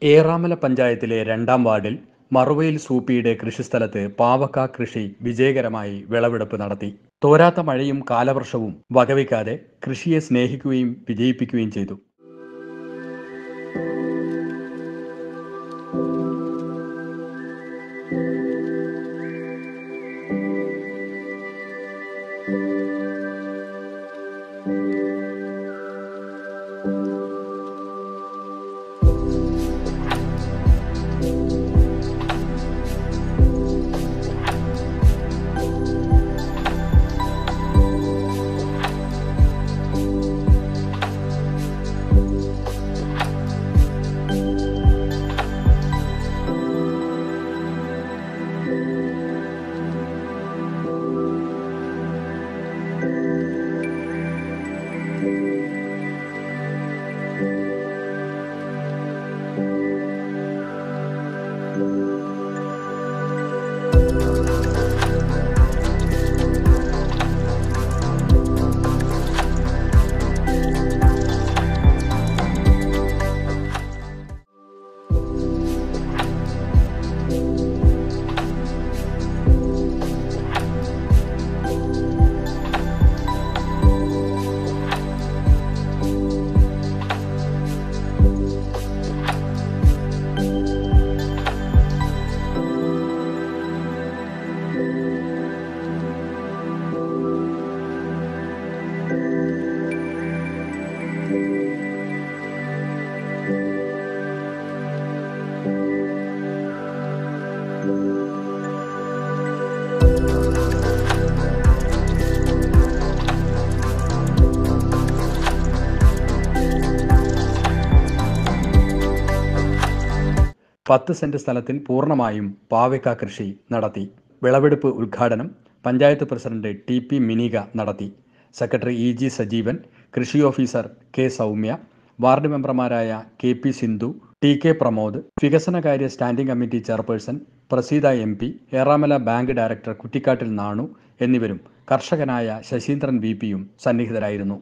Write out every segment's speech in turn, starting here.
ഏറാമല പഞ്ചായത്തിലെ രണ്ടാം വാർഡിൽ മറുവയിൽ സൂപ്പിയുടെ കൃഷിസ്ഥലത്ത് പാവക്ക കൃഷി വിജയകരമായി വിളവെടുപ്പ് നടത്തി തോരാത്ത മഴയും കാലവർഷവും വകവയ്ക്കാതെ കൃഷിയെ സ്നേഹിക്കുകയും വിജയിപ്പിക്കുകയും ചെയ്തു പത്ത് സെന്റ് സ്ഥലത്തിൽ പൂർണ്ണമായും പാവയ്ക്ക കൃഷി നടത്തി വിളവെടുപ്പ് ഉദ്ഘാടനം panchayat president T P Minika നടത്തി സെക്രട്ടറി ഇ ജി സജീവൻ കൃഷി ഓഫീസർ കെ സൗമ്യ വാർഡ് മെമ്പർമാരായ K P Sindhu T K Pramod വികസനകാര്യ standing committee chairperson Praseetha M P Eramala bank director കുറ്റിക്കാട്ടിൽ നാണു എന്നിവരും കർഷകനായ ശശീന്ദ്രൻ വി പിയും സന്നിഹിതരായിരുന്നു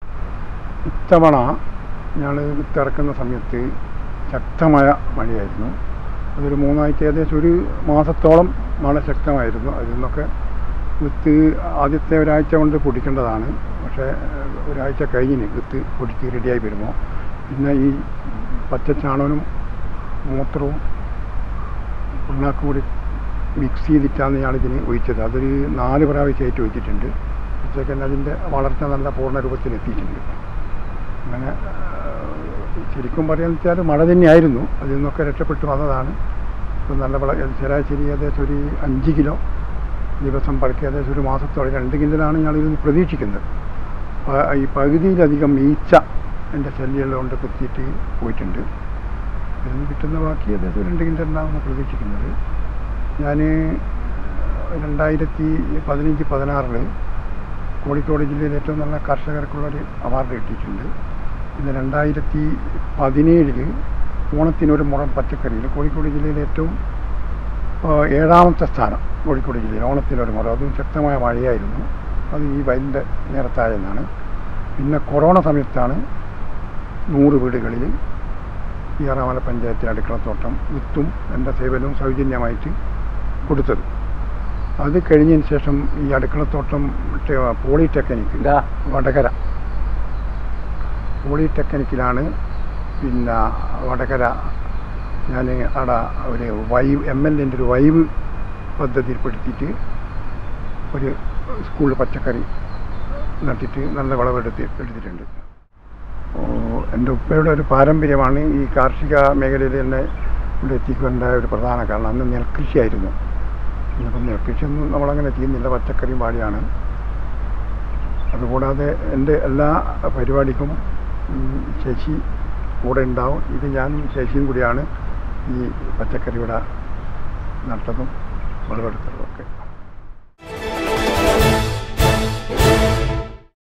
ഇത്തവണ ഞങ്ങൾ വിത്തിറക്കുന്ന സമയത്ത് ശക്തമായ മഴയായിരുന്നു അതൊരു മൂന്നാഴ്ച ഏകദേശം ഒരു മാസത്തോളം മഴ ശക്തമായിരുന്നു അതിൽ നിന്നൊക്കെ വിത്ത് ആദ്യത്തെ ഒരാഴ്ച കൊണ്ട് പൊടിക്കേണ്ടതാണ് പക്ഷേ ഏഹ്, ഒരാഴ്ച കഴിഞ്ഞിന് വിത്ത് പൊടിച്ച് റെഡിയായി വരുമ്പോൾ പിന്നെ ഈ പച്ചച്ചാണനും മൂത്രവും പിണ്ണാക്കും കൂടി മിക്സ് ചെയ്തിട്ടാണ് ഞാനിതിന് ഒഴിച്ചത് അതൊരു നാല് പ്രാവശ്യമായിട്ട് ഒഴിച്ചിട്ടുണ്ട് ഉച്ചയ്ക്ക് അതിൻ്റെ വളർച്ച നല്ല പൂർണ്ണ രൂപത്തിൽ എത്തിയിട്ടുണ്ട് അങ്ങനെ ആഹ്, ശരിക്കും പറയാന്ന് വെച്ചാൽ മഴ തന്നെയായിരുന്നു അതിൽ നിന്നൊക്കെ രക്ഷപ്പെട്ടു വന്നതാണ് ഇപ്പം നല്ല വിള ശരാശരി ഏകദേശം ഒരു അഞ്ച് കിലോ ദിവസം പഴക്കി ഏകദേശം ഒരു മാസത്തോളം രണ്ട് കിലോയിലാണ് ഞങ്ങളിത് പ്രതീക്ഷിക്കുന്നത് പ- ഈ പകുതിയിലധികം ഈച്ച എൻ്റെ ശല്യമുള്ളത് കൊണ്ട് കുത്തിയിട്ട് പോയിട്ടുണ്ട് ഇതിൽ നിന്ന് കിട്ടുന്ന ബാക്കി ഏകദേശം രണ്ട് കിലോണ്ടാണ് പ്രതീക്ഷിക്കുന്നത് ഞാൻ രണ്ടായിരത്തി പതിനഞ്ച് പതിനാറിൽ കോഴിക്കോട് ജില്ലയിൽ ഏറ്റവും നല്ല കർഷകർക്കുള്ളൊരു അവാർഡ് കിട്ടിയിട്ടുണ്ട് പിന്നെ രണ്ടായിരത്തി പതിനേഴിൽ ഓണത്തിനൊരു മുറം പച്ചക്കറിയിൽ കോഴിക്കോട് ജില്ലയിലെ ഏറ്റവും ആ, ഏഴാമത്തെ സ്ഥാനം കോഴിക്കോട് ജില്ലയിൽ ഓണത്തിനൊരു മുറം അതും ശക്തമായ മഴയായിരുന്നു അത് ഈ വയലിൻ്റെ നേരത്തായെന്നാണ് പിന്നെ കൊറോണ സമയത്താണ് നൂറ് വീടുകളിൽ ഈ ആറാമല പഞ്ചായത്തിലെ അടുക്കളത്തോട്ടം വിത്തും എൻ്റെ സേവനവും സൗജന്യമായിട്ട് കൊടുത്തത് അത് കഴിഞ്ഞതിന് ശേഷം ഈ അടുക്കളത്തോട്ടം മറ്റേ പോളിടെക്നിക്ക് വടകര പോളിടെക്നിക്കിലാണ് പിന്നെ വടകര ഞാൻ അവിടെ ഒരു വൈവ് എം എൽ എൻ്റെ ഒരു വൈവ് പദ്ധതിയിൽപ്പെടുത്തിയിട്ട് ഒരു സ്കൂളിൽ പച്ചക്കറി നട്ടിട്ട് നല്ല വിളവെടുത്ത് എടുത്തിട്ടുണ്ട് ഓ, എൻ്റെ ഉപ്പയുടെ ഒരു പാരമ്പര്യമാണ് ഈ കാർഷിക മേഖലയിൽ തന്നെ ഇവിടെ എത്തിക്കേണ്ട ഒരു പ്രധാന കാരണം അന്ന് നെൽകൃഷിയായിരുന്നു ഇന്നിപ്പം നെൽകൃഷിയൊന്നും നമ്മളങ്ങനെ ചെയ്യുന്നില്ല പച്ചക്കറിയും പാടിയാണ് അതുകൂടാതെ എൻ്റെ എല്ലാ പരിപാടിക്കും ഉം, ശശി കൂടെ ഉണ്ടാവും ഇത് ഞാനും ശശിയും കൂടിയാണ് ഈ പച്ചക്കറി ഇവിടെ നട്ടതും വിളവെടുത്തതും ഒക്കെ